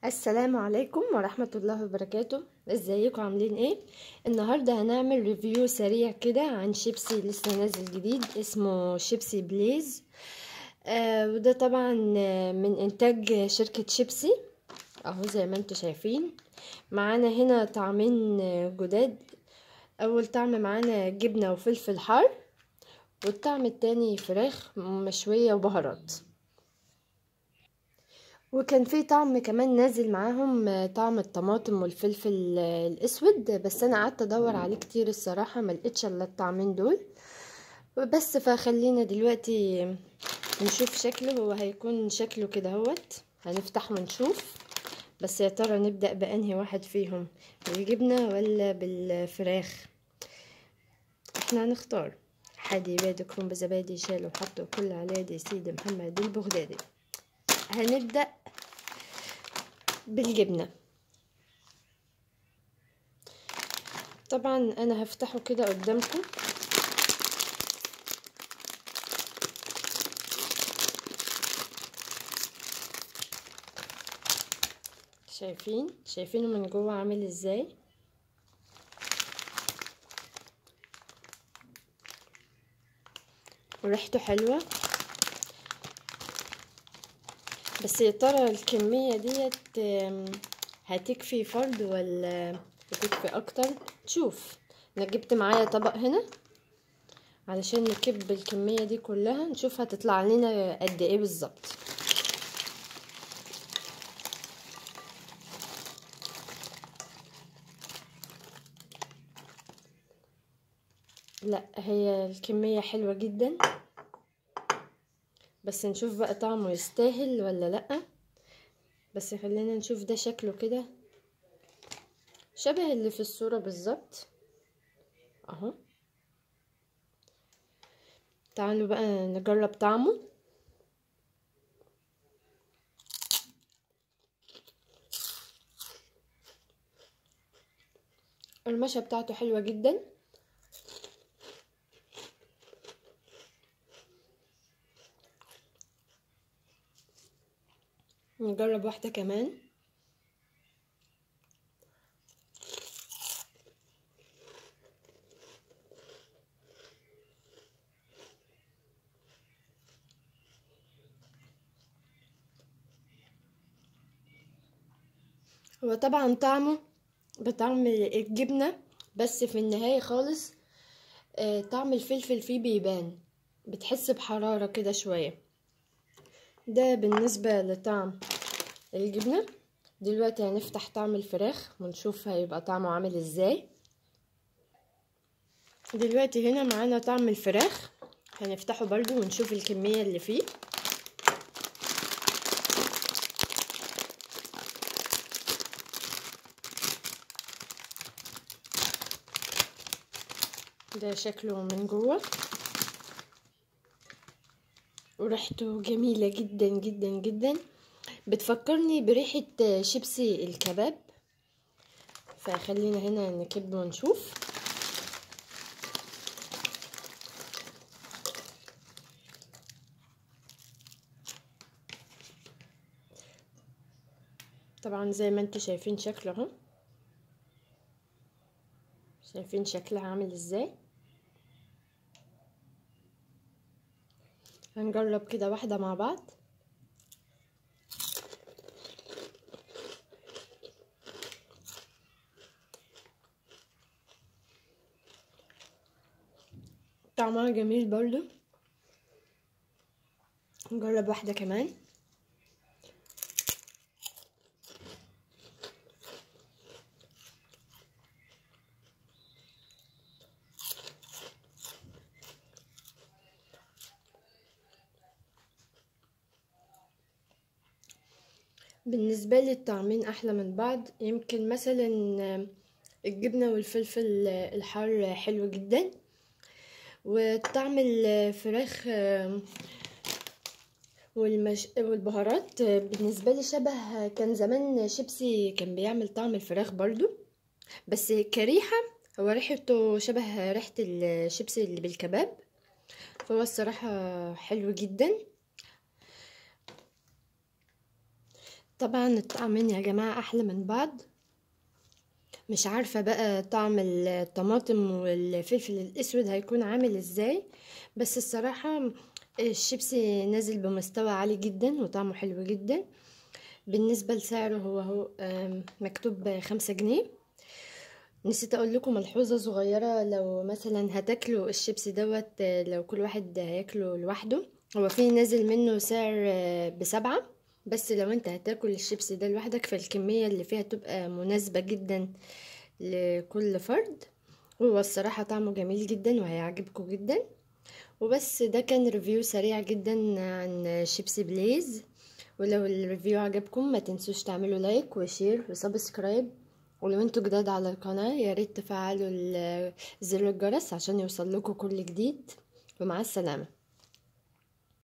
السلام عليكم ورحمة الله وبركاته ازيكم عاملين ايه النهاردة هنعمل ريفيو سريع كده عن شيبسي لسه نازل جديد اسمه شيبسي بليز آه وده طبعا من انتاج شركة شيبسي اهو زي ما انتم شايفين معانا هنا طعمين جداد اول طعم معانا جبنة وفلفل حار والطعم التاني فراخ مشوية وبهارات وكان في طعم كمان نازل معاهم طعم الطماطم والفلفل الاسود بس انا قعدت ادور عليه كتير الصراحه ما لقيتش الا الطعمين دول بس فخلينا دلوقتي نشوف شكله هو هيكون شكله كده اهوت هنفتح ونشوف بس يا ترى نبدا بانهي واحد فيهم بالجبنه ولا بالفراخ احنا هنختار حادي بادي كروم بزبادي شالوا حطوا كل على يدي سيدي محمد البغدادي هنبدأ بالجبنة طبعا انا هفتحه كده قدامكم شايفين شايفينه من جوه عامل ازاي وريحته حلوه بس يا ترى الكمية ديت هتكفي فرد ولا هتكفي اكتر نشوف انا جبت معايا طبق هنا علشان نكب الكمية دي كلها نشوف هتطلع لنا قد ايه بالظبط لا هي الكمية حلوة جدا بس نشوف بقى طعمه يستاهل ولا لأ بس خلينا نشوف ده شكله كده شبه اللي في الصورة بالظبط اهو تعالوا بقى نجرب طعمه المشة بتاعته حلوة جدا نجرب واحدة كمان هو طبعا طعمه بطعم الجبنة بس في النهاية خالص طعم الفلفل فيه بيبان بتحس بحرارة كده شوية ده بالنسبة لطعم الجبنة دلوقتي هنفتح طعم الفراخ ونشوف هيبقى طعمه عامل ازاي دلوقتي هنا معانا طعم الفراخ هنفتحه برضو ونشوف الكمية اللي فيه ده شكله من جوه وريحته جميلة جدا جدا جدا بتفكرني بريحة شيبسي الكباب فخلينا هنا نكب ونشوف طبعا زي ما انتوا شايفين شكله اهو شايفين شكلها عامل ازاي هنجرب كده واحدة مع بعض طعمها جميل برضو نجرب واحدة كمان بالنسبة لي الطعمين أحلى من بعض يمكن مثلا الجبنة والفلفل الحار حلو جدا وطعم الفراخ والمش... والبهارات بالنسبة لي شبه كان زمان شيبسي كان بيعمل طعم الفراخ برضو بس كريحة هو ريحته شبه ريحة الشيبسي اللي بالكباب فهو الصراحة حلو جدا طبعا الطعمين يا جماعة احلى من بعض مش عارفة بقى طعم الطماطم والفلفل الاسود هيكون عامل ازاي بس الصراحة الشيبسي نازل بمستوى عالي جدا وطعمه حلو جدا بالنسبة لسعره هو هو مكتوب خمسة جنيه نسيت اقول لكم ملحوظة صغيرة لو مثلا هتاكلوا الشيبسي دوت لو كل واحد هياكله لوحده هو في نازل منه سعر بسبعة بس لو انت هتاكل الشيبسي ده لوحدك فالكمية اللي فيها تبقى مناسبة جدا لكل فرد هو الصراحة طعمه جميل جدا وهيعجبكم جدا وبس ده كان ريفيو سريع جدا عن شيبسي بليز ولو الريفيو عجبكم ما تنسوش تعملوا لايك وشير وسبسكرايب ولو انتوا جداد على القناة يا ريت تفعلوا زر الجرس عشان يوصل لكم كل جديد ومع السلامة